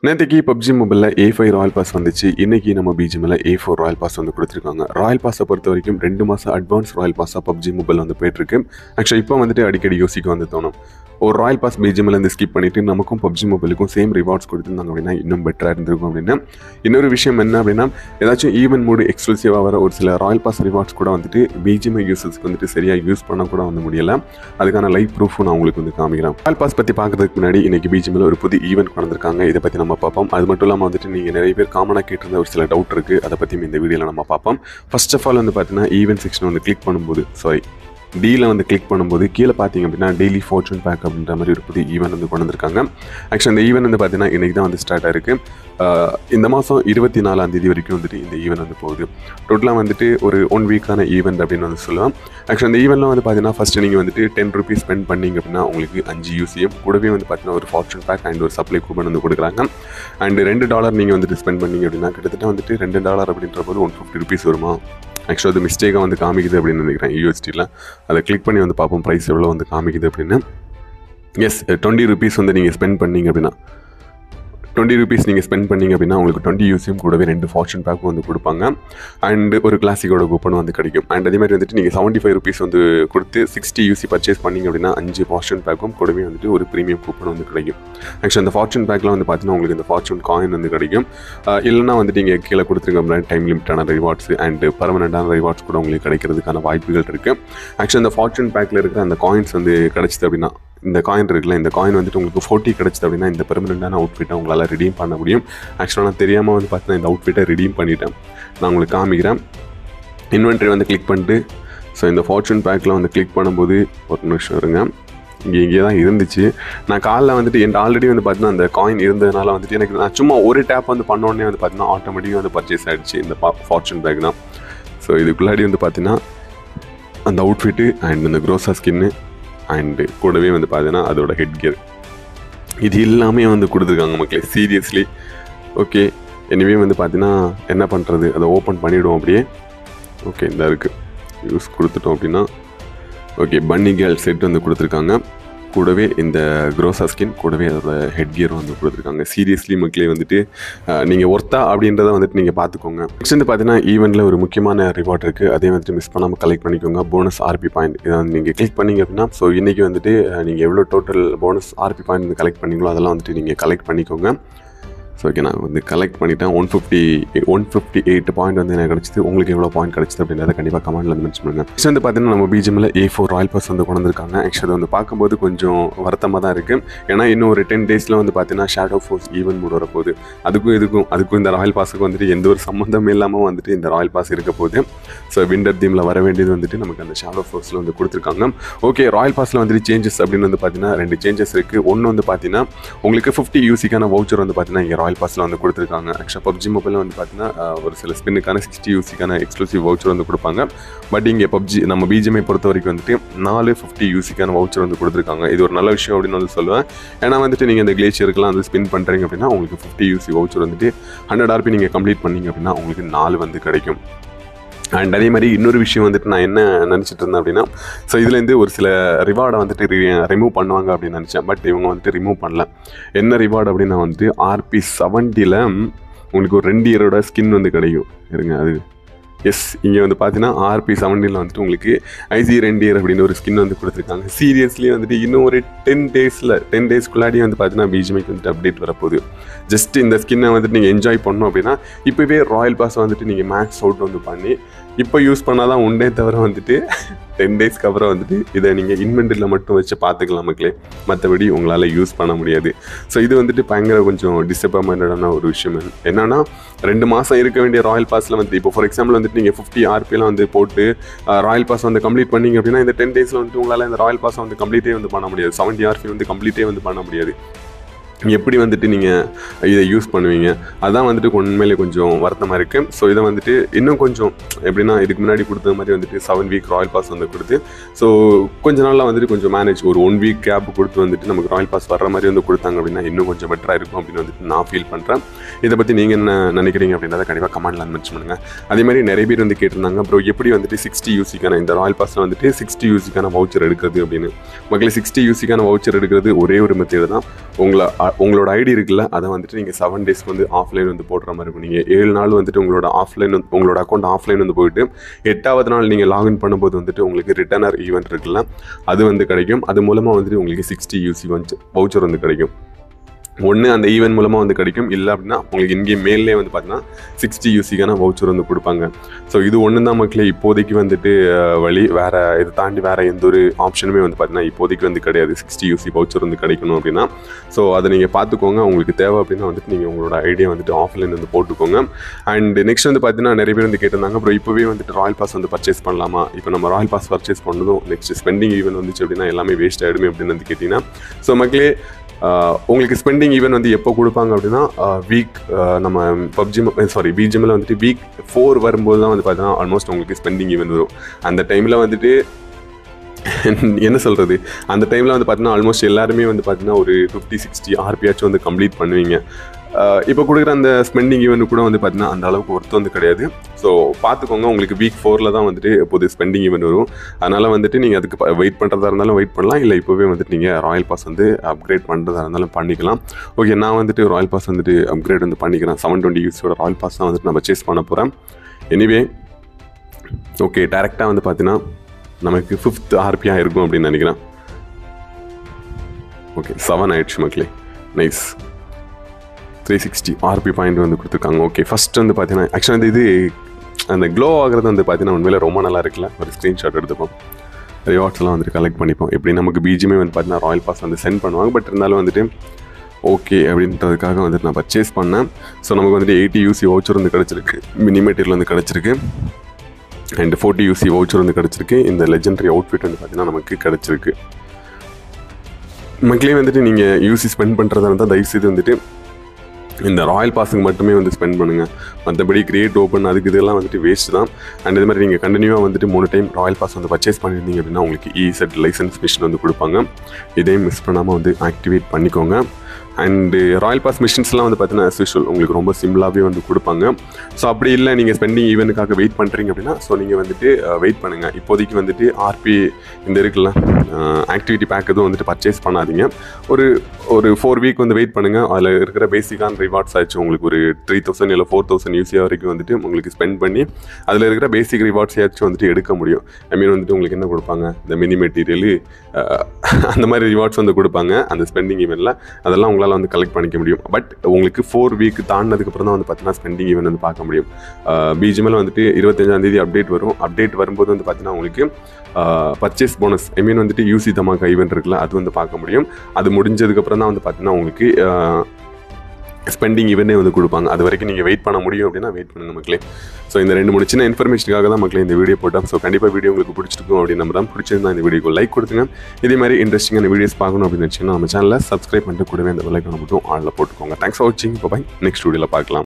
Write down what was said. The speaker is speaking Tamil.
நேற்றுக்கு பப்ஜி மொபைலில் ஏ ஃபைவ் ராயல் பாஸ் வந்துச்சு இன்னைக்கு நம்ம பிஜிஎம்ல ஏ ஃபோர் ராயல் பாஸ் வந்து கொடுத்துருக்காங்க ராயல் பாஸை பொறுத்த வரைக்கும் ரெண்டு மாதம் அட்வான்ஸ் ராயல் பாஸாக பப்ஜி மொபைல் வந்து போயிட்டுருக்கு ஆக்சுவலி இப்போ வந்துட்டு அடிக்கடி யோசிக்க வந்து தோணும் ஒரு ராயல் பாஸ் பிஜிஎம்ல இருந்து ஸ்கிப் பண்ணிட்டு நமக்கும் பப்ஜி மொபைலுக்கும் சேம் ரிவார்ட்ஸ் கொடுத்துருந்தாங்க அப்படின்னா இன்னும் பெட்டராக இருந்திருக்கும் அப்படின்னு இன்னொரு விஷயம் என்ன அப்படின்னா ஏதாச்சும் ஈவென்ட் மூடு எக்ஸ்க்ளூசிவாக வர ஒரு சில ராயல் பாஸ் ரிவார்ட்ஸ் கூட வந்துட்டு பிஜிஎம் யூசர்ஸ்க்கு வந்துட்டு சரியாக யூஸ் பண்ண கூட வந்து முடியல அதுக்கான லைவ் ப்ரூஃபும் நான் உங்களுக்கு வந்து காமிக்கிறேன் ராயல் பாஸ் பற்றி பார்க்கறதுக்கு முன்னாடி இன்னைக்கு பிஜிஎம்ல ஒரு புது ஈவெண்ட் கொண்டு வந்திருக்காங்க இதை பற்றி நம்ம பார்ப்போம் அது மட்டும் இல்லாமல் வந்துட்டு நீங்கள் நிறைய பேர் காமனாக கேட்டிருந்த ஒரு சில டவுட் இருக்குது அதை பற்றியும் இந்த வீடியோவில் நம்ம பார்ப்போம் ஃபர்ஸ்ட் ஆஃப் ஆல் வந்து பார்த்தீங்கன்னா ஈவெண்ட் செக்ஷன் வந்து கிளிக் பண்ணும்போது சாரி டீல வந்து கிளிக் பண்ணும்போது கீழே பார்த்தீங்க அப்படின்னா டெய்லி ஃபார்ச்சூன் பேக் அப்படின்ற மாதிரி ஒரு புது ஈவெண்ட் வந்து கொண்டு வந்திருக்காங்க ஆக்சுவலி இந்த ஈவெண்ட் வந்து பார்த்தீங்கன்னா இன்னைக்கு தான் வந்து ஸ்டார்ட் ஆயிருக்கு ஆஹ் இந்த மாதம் இருபத்தி நாலாம் தேதி வரைக்கும் வந்துட்டு இந்த ஈவெண்ட் வந்து போகுது டோட்டலாக வந்துட்டு ஒரு ஒன் வீக்கான ஈவெண்ட் அப்படின்னு வந்து சொல்லலாம் ஆக்சுவலி இந்த ஈவெண்ட்லாம் வந்து பார்த்தீங்கன்னா ஃபஸ்ட்டு நீங்கள் வந்துட்டு டென் ருபீஸ் ஸ்பெண்ட் பண்ணீங்க அப்படின்னா உங்களுக்கு அஞ்சு யூசிஎம் கூடவே வந்து பார்த்தீங்கன்னா ஒரு ஃபார்ச்சூன் பேக் அண்ட் ஒரு சப்ளை கூப்பன் வந்து கொடுக்குறாங்க அண்ட் ரெண்டு டாலர் நீங்கள் வந்துட்டு ஸ்பெண்ட் பண்ணீங்க அப்படின்னா கிட்டத்தட்ட வந்துட்டு ரெண்டு டாலர் அப்படின்ற போது ஒன் ஃபிஃப்டி ருபீஸ் வருமா ஆக்சுவலாக அது மிஸ்டேக்காக வந்து காமிக்குது அப்படின்னு நினைக்கிறேன் யூஎஸ்டியில் அதை கிளிக் பண்ணி வந்து பார்ப்போம் ப்ரைஸ் எவ்வளோ வந்து காமிக்குது அப்படின்னு எஸ் டுவெண்ட்டி ருபீஸ் வந்து நீங்கள் ஸ்பெண்ட் பண்ணீங்க அப்படின்னா டுவெண்ட்டி ருபீஸ் நீங்கள் ஸ்பெண்ட் பண்ணீங்க அப்படின்னா உங்களுக்கு டுவெண்ட்டி யூசியும் கூடவே ரெண்டு ஃபார்ச்சூன் பேக்கும் வந்து கொடுப்பாங்க அண்ட் ஒரு கிளாசிக்கோட கூப்பனும் வந்து கிடைக்கும் அண்ட் அதே மாதிரி வந்துட்டு நீங்கள் செவன்ட்டி ஃபைவ் ருபீஸ் வந்து கொடுத்து சிக்ஸ்டி யூசி பர்ச்சேஸ் பண்ணீங்க அப்படின்னா அஞ்சு ஃபார்ச்சூன் பேக்கும் கூடவே வந்துட்டு ஒரு ப்ரீமியம் கூப்பன் வந்து கிடைக்கும் ஆக்சுவலி அந்த ஃபார்ச்சூன் பேக்கில் வந்து பார்த்தீங்கன்னா உங்களுக்கு இந்த ஃபார்ச்சூன் காயின் வந்து கிடைக்கும் அஹ் இல்லைன்னா வந்துட்டு நீங்கள் கீழே கொடுத்துருக்க அப்படின்னா டைம் லிமிட்டான ரிவார்ட்ஸ் அண்ட் பர்மனெண்ட்டான ரிவார்ட்ஸ் கூட உங்களுக்கு கிடைக்கிறதுக்கான வாய்ப்புகள் இருக்குது ஆக்சுவலி அந்த ஃபார்ச்சூன் பேக்கில் இருக்கிற அந்த காயின்ஸ் வந்து கிடச்சிது அப்படின்னா இந்த காயின் இருக்குல்ல இந்த காயின் வந்துட்டு உங்களுக்கு ஃபோர்ட்டி கிடச்சிது அப்படின்னா இந்த பெர்மனெண்ட்டான அவுட்ஃபிட்டை உங்களால் ரிடீம் பண்ண முடியும் ஆக்சுவலாக நான் தெரியாமல் வந்து பார்த்தீங்கன்னா இந்த அவுட்ஃபிட்டை ரிடீம் பண்ணிட்டேன் நான் உங்களுக்கு காமிக்கிறேன் இன்வென்ட்ரி வந்து கிளிக் பண்ணிட்டு ஸோ இந்த ஃபார்ச்சூன் பேக்கில் வந்து கிளிக் பண்ணும்போது ஒரு நிமிஷம் இருங்க இங்கே இங்கே தான் இருந்துச்சு நான் காலைல வந்துட்டு என் ஆல்ரெடி வந்து பார்த்தீங்கன்னா அந்த காயின் இருந்ததுனால வந்துட்டு எனக்கு நான் சும்மா ஒரு டேப் வந்து பண்ண உடனே வந்து பார்த்தீங்கன்னா ஆட்டோமேட்டிக்காக வந்து பர்ச்சேஸ் ஆகிடுச்சு இந்த ஃபார்ச்சூன் பேக் தான் ஸோ இதுக்குள்ளாடி வந்து பார்த்தீங்கன்னா அந்த அவுட்ஃபிட்டு அண்ட் இந்த க்ரோஸா ஸ்கின்னு அண்டு கூடவே வந்து பார்த்தீங்கன்னா அதோட ஹெட் கியர் இது எல்லாமே வந்து கொடுத்துருக்காங்க மக்களே சீரியஸ்லி ஓகே எனிவே வந்து பார்த்தீங்கன்னா என்ன பண்ணுறது அதை ஓப்பன் பண்ணிவிடுவோம் அப்படியே ஓகே இந்த இருக்குது யூஸ் கொடுத்துட்டோம் அப்படின்னா ஓகே பன்னி கேர்ள் செட் வந்து கொடுத்துருக்காங்க கூடவே இந்த க்ரோசா ஸ்கின் கூடவே அதோட ஹெட் கியர் வந்து கொடுத்துருக்காங்க சீரியஸ்லி மக்களே வந்துட்டு நீங்கள் ஒர்த்தா அப்படின்றத வந்துட்டு நீங்கள் பார்த்துக்கோங்க நெக்ஸ்ட் வந்து பார்த்தீங்கன்னா ஈவெண்ட்டில் ஒரு முக்கியமான ரிவார்ட் இருக்குது அதே வந்துட்டு மிஸ் பண்ணாமல் கலெக்ட் பண்ணிக்கோங்க போனஸ் ஆர்பி பாயிண்ட் இதை வந்து நீங்கள் கிளிக் பண்ணீங்க அப்படின்னா ஸோ இன்றைக்கி வந்துட்டு நீங்கள் எவ்வளோ டோட்டல் போனஸ் ஆர்பி பாயிண்ட் வந்து கலெக்ட் பண்ணீங்களோ அதெல்லாம் வந்துட்டு நீங்கள் கலெக்ட் பண்ணிக்கோங்க ஸோ ஓகே நான் வந்து கலெக்ட் பண்ணிட்டேன் one fifty one fifty eight point வந்து எனக்கு கிடச்சிது உங்களுக்கு எவ்வளோ பாயிண்ட் கிடச்சிது அப்படின்றத கண்டிப்பாக கமெண்ட்டில் வந்து மென்ஷன் பண்ணுங்கள் நெக்ஸ்ட் வந்து பார்த்தீங்கன்னா நம்ம பிஜிஎம்ல ஏ ஃபோர் ராயல் பாஸ் வந்து கொண்டு வந்திருக்காங்க ஆக்சுவலி வந்து பார்க்கும்போது கொஞ்சம் வருத்தமாக தான் இருக்குது ஏன்னா இன்னும் ஒரு டென் டேஸில் வந்து பார்த்தீங்கன்னா ஷேடோ ஃபோர்ஸ் ஈவென்ட் மூட வர போகுது அதுக்கும் இதுக்கும் அதுக்கும் இந்த ராயல் பாஸுக்கு வந்துட்டு எந்த ஒரு சம்மந்தம் இல்லாமல் வந்துட்டு இந்த ராயல் பாஸ் இருக்க போகுது ஸோ விண்டர் தீமில் வர வேண்டியது வந்துட்டு நமக்கு அந்த ஷேடோ ஃபோர்ஸில் வந்து கொடுத்துருக்காங்க ஓகே ராயல் பாஸில் வந்துட்டு சேஞ்சஸ் அப்படின்னு வந்து பார்த்தீங்கன்னா ரெண்டு சேஞ்சஸ் இருக்குது ஒன்று வந்து பார்த்தீங்கன்னா உங்களுக்கு ஃபிஃப்டி யூசிக்கான வவுச்சர் வந்து பார்த்தீங்கன்னா இங்கே ராயல் பாஸில் வந்து கொடுத்துருக்காங்க ஆக்சுவலாக பப்ஜி மொபைலில் வந்து பார்த்தீங்கன்னா அஹ், ஒரு சில ஸ்பின்னுக்கான சிக்ஸ்டி யூசிக்கான எக்ஸ்க்ளூசிவ் வவுச்சர் வந்து கொடுப்பாங்க பட் இங்கே பப்ஜி நம்ம பிஜிஎம்ஐ பொறுத்த வரைக்கும் வந்துட்டு நாலு ஃபிஃப்டி யூசிக்கான வவுச்சர் வந்து கொடுத்துருக்காங்க இது ஒரு நல்ல விஷயம் அப்படின்னு வந்து சொல்லுவேன் ஏன்னா வந்துட்டு நீங்கள் இந்த கிளேஷியருக்குலாம் வந்து ஸ்பின் பண்ணுறீங்க அப்படின்னா உங்களுக்கு ஃபிஃப்டி யூசி வவுச்சர் வந்துட்டு ஹண்ட்ரட் ஆர்பி நீங்கள் கம்ப்ளீட் பண்ணீங்க அப்படின்னா உங்களுக்கு நாலு வந்து கிடைக்கும் அண்ட் அதே மாதிரி இன்னொரு விஷயம் வந்துட்டு நான் என்ன நினச்சிட்டு இருந்தேன் அப்படின்னா ஸோ இதுலேருந்து ஒரு சில ரிவார்டை வந்துட்டு ரிமூவ் பண்ணுவாங்க அப்படின்னு நினச்சேன் பட் இவங்க வந்துட்டு ரிமூவ் பண்ணல என்ன ரிவார்டு அப்படின்னா வந்துட்டு ஆர்பி செவன்ட்டியில் உங்களுக்கு ஒரு ரெண்டு இயரோட ஸ்கின் வந்து கிடைக்கும் இருங்க அது எஸ் இங்கே வந்து பார்த்தீங்கன்னா ஆர்பி செவன்டீனில் வந்துட்டு உங்களுக்கு ஐசி ரெண்டு இயர் அப்படின்னு ஒரு ஸ்கின் வந்து கொடுத்துருக்காங்க சீரியஸ்லி வந்துட்டு இன்னும் ஒரு டென் டேஸில் டென் டேஸ்க்குள்ளாடி வந்து பார்த்தீங்கன்னா பிஜிமிக்கு வந்துட்டு அப்டேட் வரப்போகுது ஜஸ்ட் இந்த ஸ்கின்னை வந்துட்டு நீங்கள் என்ஜாய் பண்ணோம் அப்படின்னா இப்போவே ராயல் பாஸ் வந்துட்டு நீங்கள் மேக்ஸ் அவுட் வந்து பண்ணி இப்போ யூஸ் பண்ணால் தான் உண்டே தவிர வந்துட்டு டென் டேஸ்க்கு அப்புறம் வந்துட்டு இதை நீங்கள் இன்வென்ட்ரியில் மட்டும் வச்சு பார்த்துக்கலாம் மக்களே மற்றபடி உங்களால் யூஸ் பண்ண முடியாது ஸோ இது வந்துட்டு பயங்கர கொஞ்சம் டிசப்பாயின்மெண்டடான ஒரு விஷயம் என்னன்னா ரெண்டு மாதம் இருக்க வேண்டிய ராயல் பாஸில் வந்து இப்போ ஃபார் எக்ஸாம்பிள் வந்துட்டு நீங்கள் ஃபிஃப்டி ஆர்பிலாம் வந்து போட்டு ராயல் பாஸ் வந்து கம்ப்ளீட் பண்ணீங்க அப்படின்னா இந்த டென் டேஸில் வந்துட்டு உங்களால் இந்த ராயல் பாஸை வந்து கம்ப்ளீட்டே வந்து பண்ண முடியாது செவன்ட்டி ஆர்பி வந்து கம்ப்ளீட்டே வந்து பண்ண முடியாது எப்படி வந்துட்டு நீங்கள் இதை யூஸ் பண்ணுவீங்க அதான் வந்துட்டு உண்மையிலே கொஞ்சம் வருத்தமாக இருக்குது ஸோ இதை வந்துட்டு இன்னும் கொஞ்சம் எப்படின்னா இதுக்கு முன்னாடி கொடுத்தது மாதிரி வந்துட்டு செவன் வீக் ராயல் பாஸ் வந்து கொடுத்து ஸோ கொஞ்ச நாளில் வந்துட்டு கொஞ்சம் மேனேஜ் ஒரு ஒன் வீக் கேப் கொடுத்து வந்துட்டு நமக்கு ராயல் பாஸ் வர்ற மாதிரி வந்து கொடுத்தாங்க அப்படின்னா இன்னும் கொஞ்சம் பெட்டராக இருக்கும் அப்படின்னு வந்துட்டு நான் ஃபீல் பண்ணுறேன் இதை பற்றி நீங்கள் என்ன நினைக்கிறீங்க அப்படின்றத கண்டிப்பாக கமெண்ட்ல மென்ஷன் பண்ணுங்கள் அதே மாதிரி நிறைய பேர் வந்து கேட்டிருந்தாங்க ப்ரோ எப்படி வந்துட்டு சிக்ஸ்டி யூசிக்கான இந்த ராயல் பாஸில் வந்துட்டு சிக்ஸ்டி யூசிக்கான வவுச்சர் எடுக்கிறது அப்படின்னு மக்களே சிக்ஸ்டி யூசிக்கான வவுச்சர் எடுக்கிறது ஒரே ஒரு மெத்தேடு தான் உங்களை உங்களோட ஐடி இருக்குல்ல அதை வந்துட்டு நீங்கள் செவன் டேஸ்க்கு வந்து ஆஃப்லைன் வந்து போடுற மாதிரி இருக்கும் நீங்கள் ஏழு நாள் வந்துட்டு உங்களோட ஆஃப்லைன் வந்து உங்களோட அக்கௌண்ட் ஆஃப்லைன் வந்து போயிட்டு எட்டாவது நாள் நீங்கள் லாகின் பண்ணும்போது வந்துட்டு உங்களுக்கு ரிட்டர்னர் ஈவெண்ட் இருக்குல்ல அது வந்து கிடைக்கும் அது மூலமாக வந்துட்டு உங்களுக்கு சிக்ஸ்டி யூசி வந்து வவுச்சர் வந்து கிடைக்கும் ஒன்று அந்த ஈவெண்ட் மூலமாக வந்து கிடைக்கும் இல்லை அப்படின்னா உங்களுக்கு இங்கே மேல்லே வந்து பார்த்தீங்கன்னா சிக்ஸ்டி யூசிக்கான வவுச்சர் வந்து கொடுப்பாங்க ஸோ இது ஒன்று தான் மக்களே இப்போதைக்கு வந்துட்டு அஹ், வழி வேறு இதை தாண்டி வேறு எந்த ஒரு ஆப்ஷனுமே வந்து பார்த்தீங்கன்னா இப்போதைக்கு வந்து கிடையாது சிக்ஸ்டி யூசி வவுச்சர் வந்து கிடைக்கணும் அப்படின்னா ஸோ அதை நீங்கள் பார்த்துக்கோங்க உங்களுக்கு தேவை அப்படின்னா வந்துட்டு நீங்கள் உங்களோட ஐடியா வந்துட்டு ஆஃப்லைன் வந்து போட்டுக்கோங்க அண்ட் நெக்ஸ்ட் வந்து பார்த்தீங்கன்னா நிறைய பேர் வந்து கேட்டிருந்தாங்க அப்புறம் இப்போவே வந்துட்டு ராயல் பாஸ் வந்து பர்ச்சேஸ் பண்ணலாமா இப்போ நம்ம ராயல் பாஸ் பர்ச்சேஸ் பண்ணதும் நெக்ஸ்ட் ஸ்பெண்டிங் ஈவெண்ட் வந்துச்சு அப்படின்னா எல்லாமே வேஸ்ட் ஆகிடுமே அப்படின்னு வந்து கேட்டிங்கன்னா ஸோ மக்களே ஆஹ் உங்களுக்கு ஸ்பெண்டிங் ஈவெண்ட் வந்து எப்போ கொடுப்பாங்க அப்படின்னா வீக் நம்ம பப்ஜி சாரி பிஜிஎம்மில் வந்துட்டு வீக் ஃபோர் வரும்போது தான் வந்து பார்த்தீங்கன்னா ஆல்மோஸ்ட் உங்களுக்கு ஸ்பெண்டிங் ஈவெண்ட் வரும் அந்த டைமில் வந்துட்டு என்ன சொல்கிறது அந்த டைமில் வந்து பார்த்தீங்கன்னா ஆல்மோஸ்ட் எல்லாருமே வந்து பார்த்தீங்கன்னா ஒரு ஃபிஃப்டி சிக்ஸ்டி ஆர்பியாச்சும் வந்து கம்ப்ளீட் பண்ணுவீங்க இப்போ கொடுக்குற அந்த ஸ்பெண்டிங் ஈவெண்ட் கூட வந்து பார்த்தீங்கன்னா அந்த அளவுக்கு ஒர்த்து வந்து கிடையாது ஸோ பார்த்துக்கோங்க உங்களுக்கு வீக் ஃபோரில் தான் வந்துட்டு இப்போது ஸ்பெண்டிங் ஈவெண்ட் வரும் அதனால் வந்துட்டு நீங்கள் அதுக்கு வெயிட் பண்ணுறதா இருந்தாலும் வெயிட் பண்ணலாம் இல்லை இப்போவே வந்துட்டு நீங்கள் ராயல் பாஸ் வந்து அப்கிரேட் பண்ணுறதா இருந்தாலும் பண்ணிக்கலாம் ஓகே நான் வந்துட்டு ராயல் பாஸ் வந்துட்டு அப்கிரேட் வந்து பண்ணிக்கிறேன் செவன் டுவெண்ட்டி யூஸோட ராயல் பாஸ் தான் வந்துட்டு நான் பர்ச்சேஸ் பண்ண போகிறேன் எனிவே ஓகே டேரெக்டாக வந்து பார்த்தீங்கன்னா நமக்கு ஃபிஃப்த் ஆர்பியாக இருக்கும் அப்படின்னு நினைக்கிறேன் ஓகே செவன் ஆயிடுச்சு மக்களே nice three sixty RP point வந்து கொடுத்துருக்காங்க ஓகே ஃபஸ்ட் வந்து பார்த்தீங்கன்னா ஆக்சுவலாக வந்து இது அந்த க்ளோ ஆகிறது வந்து பார்த்தீங்கன்னா உண்மையில ரொம்ப நல்லா இருக்குல்ல ஒரு ஸ்க்ரீன்ஷாட் எடுத்துப்போம் ரிவார்ட்ஸ்லாம் வந்துட்டு கலெக்ட் பண்ணிப்போம் எப்படி நமக்கு பிஜிமே வந்து பார்த்தீங்கன்னா ராயல் பாஸ் வந்து சென்ட் பண்ணுவாங்க பட் இருந்தாலும் வந்துட்டு ஓகே அப்படின்றதுக்காக வந்துட்டு நான் பர்ச்சேஸ் பண்ணேன் ஸோ நமக்கு வந்துட்டு எயிட்டி யூசி வவுச்சர் வந்து கிடச்சிருக்கு மினி மெட்டீரியல் வந்து கிடச்சிருக்கு அண்ட் ஃபோர்ட்டி யூசி வவுச்சர் வந்து கிடச்சிருக்கு இந்த லெஜெண்டரி அவுட்ஃபிட் வந்து பார்த்தீங்கன்னா நமக்கு கிடச்சிருக்கு மக்களே வந்துட்டு நீங்கள் யூசி ஸ்பெண்ட் பண்ணுறதா இருந்தால் தயவுசெய்து வந்துட்டு இந்த ராயல் பாஸுக்கு மட்டுமே வந்து ஸ்பெண்ட் பண்ணுங்கள் மற்றபடி கிரியேட் ஓப்பன் அதுக்கு இதெல்லாம் வந்துட்டு வேஸ்ட் தான் அண்ட் இது மாதிரி நீங்கள் கண்டினியூவாக வந்துட்டு மூணு டைம் ராயல் பாஸ் வந்து பர்ச்சேஸ் பண்ணியிருந்தீங்க அப்படின்னா உங்களுக்கு இ செட் லைசன்ஸ் மிஷின் வந்து கொடுப்பாங்க இதையும் மிஸ் பண்ணாமல் வந்து ஆக்டிவேட் பண்ணிக்கோங்க அண்டு ராயல் பாஸ் மிஷின்ஸ்லாம் வந்து பார்த்தீங்கன்னா as usual உங்களுக்கு ரொம்ப சிம்பிளாகவே வந்து கொடுப்பாங்க ஸோ அப்படி இல்லை நீங்கள் ஸ்பெண்டிங் ஈவெண்ட்டுக்காக வெயிட் பண்ணுறீங்க அப்படின்னா ஸோ நீங்கள் வந்துட்டு வெயிட் பண்ணுங்கள் இப்போதைக்கு வந்துட்டு ஆர்பி இந்த இருக்குல்ல ஆக்டிவிட்டி பேக் எதுவும் வந்துட்டு பர்ச்சேஸ் பண்ணாதீங்க ஒரு ஒரு ஃபோர் வீக் வந்து வெயிட் பண்ணுங்கள் அதில் இருக்கிற பேசிக்கான ரிவார்ட்ஸ் ஆச்சு உங்களுக்கு ஒரு த்ரீ தௌசண்ட் இல்லை ஃபோர் தௌசண்ட் யூசியா வரைக்கும் வந்துட்டு உங்களுக்கு ஸ்பெண்ட் பண்ணி அதில் இருக்கிற பேசிக் ரிவார்ட்ஸ் ஏதாச்சும் வந்துட்டு எடுக்க முடியும் ஐ மீன் வந்துட்டு உங்களுக்கு என்ன கொடுப்பாங்க இந்த மினி மெட்டீரியலு அந்த மாதிரி ரிவார்ட்ஸ் வந்து கொடுப்பாங்க அந்த ஸ்பெண்டிங் ஈவெண்ட்டில் அதெல்லாம் உங்களால் வந்து கலெக்ட் பண்ணிக்க முடியும் பட் உங்களுக்கு ஃபோர் வீக் தாண்டினதுக்கப்புறம் தான் வந்து பார்த்தீங்கன்னா ஸ்பெண்டிங் ஈவெண்ட் வந்து பார்க்க முடியும் பிஜிஎம்எல் வந்துட்டு இருபத்தஞ்சாந்தேதி அப்டேட் வரும் அப்டேட் வரும்போது வந்து பார்த்தீங்கன்னா உங்களுக்கு பர்ச்சேஸ் போனஸ் ஐ மீன் வந்துட்டு யூசி தமாக்கா ஈவெண்ட் இருக்குல்ல அது வந்து பார்க்க முடியும் அது முடிஞ்சதுக்கப்புறம் தான் வந்து பார்த்தீங்கன்னா உங்களுக்கு ஸ்பெண்டிங் இவனே வந்து கொடுப்பாங்க அது வரைக்கும் நீங்கள் வெயிட் பண்ண முடியும் அப்படின்னா வெயிட் பண்ணுங்க மக்களே ஸோ இந்த ரெண்டு மூணு சின்ன இன்ஃபர்மேஷனுக்காக தான் மக்களே இந்த வீடியோ போட்டோம் ஸோ கண்டிப்பாக வீடியோ உங்களுக்கு பிடிச்சிருக்கும் அப்படின்னு நம்ம தான் பிடிச்சிருந்தா இந்த வீடியோக்கு லைக் கொடுத்துங்க இதே மாதிரி இன்ட்ரெஸ்டிங்கான வீடியோஸ் பார்க்கணும் அப்படின்னு நினச்சிங்கன்னா நம்ம சேனலில் சப்ஸ்கிரைப் பண்ணிட்டு கூடவே இந்த விலைக்கான மட்டும் ஆளில் போட்டுக்கோங்க தேங்க்ஸ் ஃபார் வாட்சிங் பாய் நெக்ஸ்ட் வீடியோவில் பார்க்கலாம்